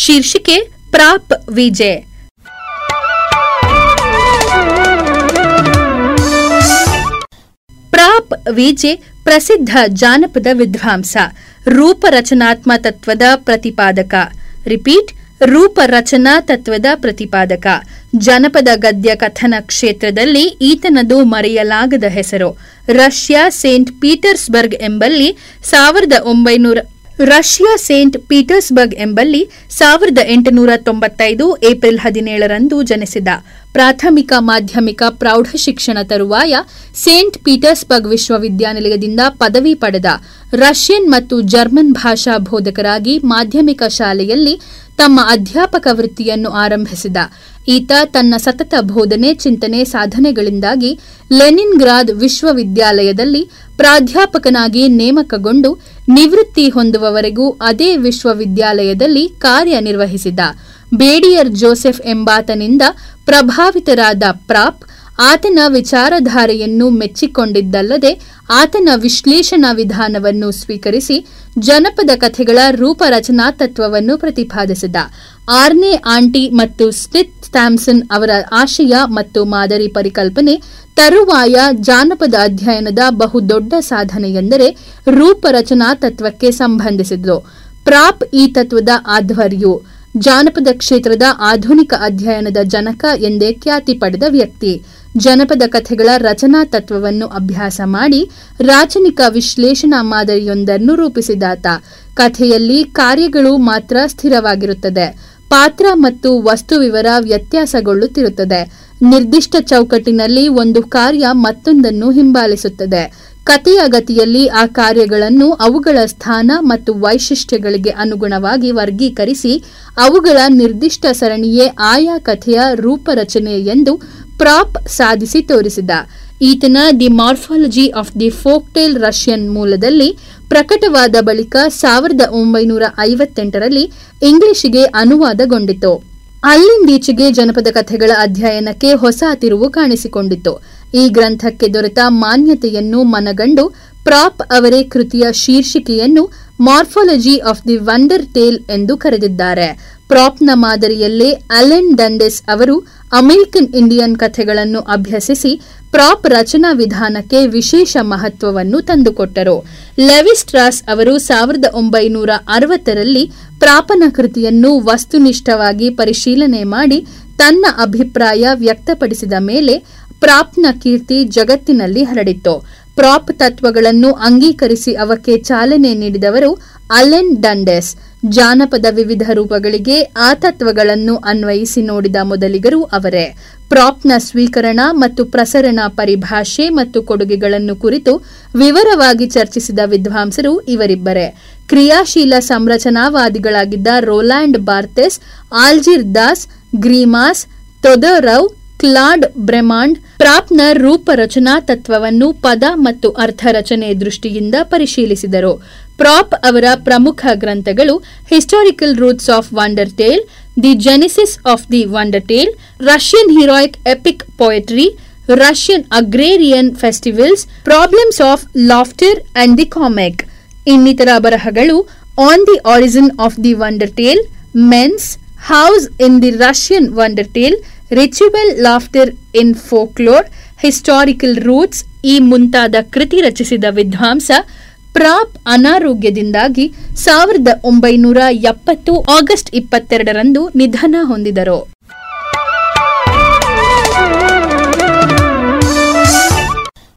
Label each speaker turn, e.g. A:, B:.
A: ಶೀರ್ಷಿಕೆ prop VJ prop VJ ಪ್ರಸಿದ್ಧ ಜಾನಪದ ವಿದ್ವಾಂಸ ರೂಪರಚನಾತ್ಮ ತತ್ವದ ಪ್ರತಿಪಾದಕ ರಿಪೀಟ್ ರೂಪರಚನಾ ತತ್ವದ ಪ್ರತಿಪಾದಕ ಜನಪದ ಗದ್ಯ ಕಥನ ಕ್ಷೇತ್ರದಲ್ಲಿ ಈತನದು ಮರೆಯಲಾಗದ ಹೆಸರು ರಷ್ಯಾ ಸೇಂಟ್ ಪೀಟರ್ಸ್ಬರ್ಗ್ ಎಂಬಲ್ಲಿ ಸಾವಿರದ ಒಂಬೈನೂರ ರಷ್ಯಾ ಸೇಂಟ್ ಪೀಟರ್ಸ್ಬರ್ಗ್ ಎಂಬಲ್ಲಿ ಸಾವಿರದ ಎಂಟುನೂರ ತೊಂಬತ್ತೈದು ಏಪ್ರಿಲ್ ಹದಿನೇಳರಂದು ಜನಿಸಿದ ಪ್ರಾಥಮಿಕ ಮಾಧ್ಯಮಿಕ ಪ್ರೌಢಶಿಕ್ಷಣ ತರುವಾಯ ಸೇಂಟ್ ಪೀಟರ್ಸ್ಬರ್ಗ್ ವಿಶ್ವವಿದ್ಯಾನಿಲಯದಿಂದ ಪದವಿ ಪಡೆದ ರಷ್ಯನ್ ಮತ್ತು ಜರ್ಮನ್ ಭಾಷಾ ಬೋಧಕರಾಗಿ ಮಾಧ್ಯಮಿಕ ಶಾಲೆಯಲ್ಲಿ ತಮ್ಮ ಅಧ್ಯಾಪಕ ವೃತ್ತಿಯನ್ನು ಆರಂಭಿಸಿದ ಈತ ತನ್ನ ಸತತ ಬೋಧನೆ ಚಿಂತನೆ ಸಾಧನೆಗಳಿಂದಾಗಿ ಲೆನಿನ್ಗ್ರಾದ್ ವಿಶ್ವವಿದ್ಯಾಲಯದಲ್ಲಿ ಪ್ರಾಧ್ಯಾಪಕನಾಗಿ ನೇಮಕಗೊಂಡು ನಿವೃತ್ತಿ ಹೊಂದುವವರೆಗೂ ಅದೇ ವಿಶ್ವವಿದ್ಯಾಲಯದಲ್ಲಿ ಕಾರ್ಯನಿರ್ವಹಿಸಿದ ಬೇಡಿಯರ್ ಜೋಸೆಫ್ ಎಂಬಾತನಿಂದ ಪ್ರಭಾವಿತರಾದ ಪ್ರಾಪ್ ಆತನ ವಿಚಾರಧಾರೆಯನ್ನು ಮೆಚ್ಚಿಕೊಂಡಿದ್ದಲ್ಲದೆ ಆತನ ವಿಶ್ಲೇಷಣಾ ವಿಧಾನವನ್ನು ಸ್ವೀಕರಿಸಿ ಜನಪದ ಕಥೆಗಳ ರೂಪರಚನಾ ತತ್ವವನ್ನು ಪ್ರತಿಪಾದಿಸಿದ ಆರ್ನೆ ಆಂಟಿ ಮತ್ತು ಸ್ಮಿತ್ ಸ್ಟ್ಯಾಮ್ಸನ್ ಅವರ ಆಶಯ ಮತ್ತು ಮಾದರಿ ಪರಿಕಲ್ಪನೆ ತರುವಾಯ ಜಾನಪದ ಅಧ್ಯಯನದ ಬಹುದೊಡ್ಡ ಸಾಧನೆಯೆಂದರೆ ರೂಪರಚನಾ ತತ್ವಕ್ಕೆ ಸಂಬಂಧಿಸಿದ್ದು ಪ್ರಾಪ್ ಈ ತತ್ವದ ಆಧ್ವರ್ಯು ಜಾನಪದ ಕ್ಷೇತ್ರದ ಆಧುನಿಕ ಅಧ್ಯಯನದ ಜನಕ ಎಂದೇ ಖ್ಯಾತಿ ಪಡೆದ ವ್ಯಕ್ತಿ ಜನಪದ ಕಥೆಗಳ ರಚನಾ ತತ್ವವನ್ನು ಅಭ್ಯಾಸ ಮಾಡಿ ರಾಚನಿಕ ವಿಶ್ಲೇಷಣಾ ಮಾದರಿಯೊಂದನ್ನು ರೂಪಿಸಿದಾತ ಕಥೆಯಲ್ಲಿ ಕಾರ್ಯಗಳು ಮಾತ್ರ ಸ್ಥಿರವಾಗಿರುತ್ತದೆ ಪಾತ್ರ ಮತ್ತು ವಸ್ತು ವಿವರ ವ್ಯತ್ಯಾಸಗೊಳ್ಳುತ್ತಿರುತ್ತದೆ ನಿರ್ದಿಷ್ಟ ಚೌಕಟ್ಟಿನಲ್ಲಿ ಒಂದು ಕಾರ್ಯ ಮತ್ತೊಂದನ್ನು ಹಿಂಬಾಲಿಸುತ್ತದೆ ಕಥೆಯ ಗತಿಯಲ್ಲಿ ಆ ಕಾರ್ಯಗಳನ್ನು ಅವುಗಳ ಸ್ಥಾನ ಮತ್ತು ವೈಶಿಷ್ಟ್ಯಗಳಿಗೆ ಅನುಗುಣವಾಗಿ ವರ್ಗೀಕರಿಸಿ ಅವುಗಳ ನಿರ್ದಿಷ್ಟ ಸರಣಿಯೇ ಆಯಾ ಕಥೆಯ ರೂಪರಚನೆ ಎಂದು ಪ್ರಾಪ್ ಸಾಧಿಸಿ ತೋರಿಸಿದ ಈತನ the morphology of the folktale Russian ಮೂಲದಲ್ಲಿ ಪ್ರಕಟವಾದ ಬಳಿಕ ಸಾವಿರದ ಒಂಬೈನೂರ ಐವತ್ತೆಂಟರಲ್ಲಿ ಇಂಗ್ಲಿಷಿಗೆ ಅನುವಾದಗೊಂಡಿತು ಅಲ್ಲಿಂದೀಚೆಗೆ ಜನಪದ ಕಥೆಗಳ ಅಧ್ಯಯನಕ್ಕೆ ಹೊಸ ತಿರುವು ಕಾಣಿಸಿಕೊಂಡಿತು ಈ ಗ್ರಂಥಕ್ಕೆ ದೊರೆತ ಮಾನ್ಯತೆಯನ್ನು ಮನಗಂಡು ಪ್ರಾಪ್ ಅವರೇ ಕೃತಿಯ ಶೀರ್ಷಿಕೆಯನ್ನು morphology of the wonder tale ಎಂದು ಕರೆದಿದ್ದಾರೆ ಪ್ರಾಪ್ನ ಮಾದರಿಯಲ್ಲೇ ಅಲೆನ್ ಡಂಡೆಸ್ ಅವರು ಅಮೆರಿಕನ್ ಇಂಡಿಯನ್ ಕಥೆಗಳನ್ನು ಅಭ್ಯಸಿಸಿ ಪ್ರಾಪ್ ರಚನಾ ವಿಧಾನಕ್ಕೆ ವಿಶೇಷ ಮಹತ್ವವನ್ನು ತಂದುಕೊಟ್ಟರು ಲೆವಿಸ್ಟ್ರಾಸ್ ಅವರು ಸಾವಿರದ ಒಂಬೈನೂರ ಅರವತ್ತರಲ್ಲಿ ಪ್ರಾಪನ ಕೃತಿಯನ್ನು ವಸ್ತುನಿಷ್ಠವಾಗಿ ಪರಿಶೀಲನೆ ಮಾಡಿ ತನ್ನ ಅಭಿಪ್ರಾಯ ವ್ಯಕ್ತಪಡಿಸಿದ ಮೇಲೆ ಪ್ರಾಪ್ನ ಕೀರ್ತಿ ಜಗತ್ತಿನಲ್ಲಿ ಹರಡಿತು ಪ್ರಾಪ್ ತತ್ವಗಳನ್ನು ಅಂಗೀಕರಿಸಿ ಅವಕ್ಕೆ ಚಾಲನೆ ನೀಡಿದವರು ಅಲೆನ್ ಡಂಡೆಸ್ ಜಾನಪದ ವಿವಿಧ ರೂಪಗಳಿಗೆ ಆ ತತ್ವಗಳನ್ನು ಅನ್ವಯಿಸಿ ನೋಡಿದ ಮೊದಲಿಗರು ಅವರೇ ಪ್ರಾಪ್ನ ಸ್ವೀಕರಣ ಮತ್ತು ಪ್ರಸರಣ ಪರಿಭಾಷೆ ಮತ್ತು ಕೊಡುಗೆಗಳನ್ನು ಕುರಿತು ವಿವರವಾಗಿ ಚರ್ಚಿಸಿದ ವಿದ್ವಾಂಸರು ಇವರಿಬ್ಬರೇ ಕ್ರಿಯಾಶೀಲ ಸಂರಚನಾವಾದಿಗಳಾಗಿದ್ದ Roland Barthes Algirdas Greimas Todorov Claude Bremond ಪ್ರಾಪ್ನ ರೂಪರಚನಾ ತತ್ವವನ್ನು ಪದ ಮತ್ತು ಅರ್ಥರಚನೆ ದೃಷ್ಟಿಯಿಂದ ಪರಿಶೀಲಿಸಿದರು ಪ್ರಾಪ್ ಅವರ ಪ್ರಮುಖ ಗ್ರಂಥಗಳು historical roots of wonder tale the genesis of the wonder tale Russian heroic epic poetry Russian agrarian festivals problems of laughter and the comic ಇನ್ನಿತರ ಬರಹಗಳು on the origin of the wonder tale men's house in the Russian wonder tale ritual laughter in folklore historical roots ಈ ಮುಂತಾದ ಕೃತಿ ರಚಿಸಿದ ವಿದ್ವಾಂಸ prop ಅನಾರೋಗ್ಯದಿಂದಾಗಿ ಸಾವಿರದ ಒಂಬೈನೂರ ಎಪ್ಪತ್ತು ಆಗಸ್ಟ್ ಇಪ್ಪತ್ತೆರಡರಂದು ನಿಧನ ಹೊಂದಿದರು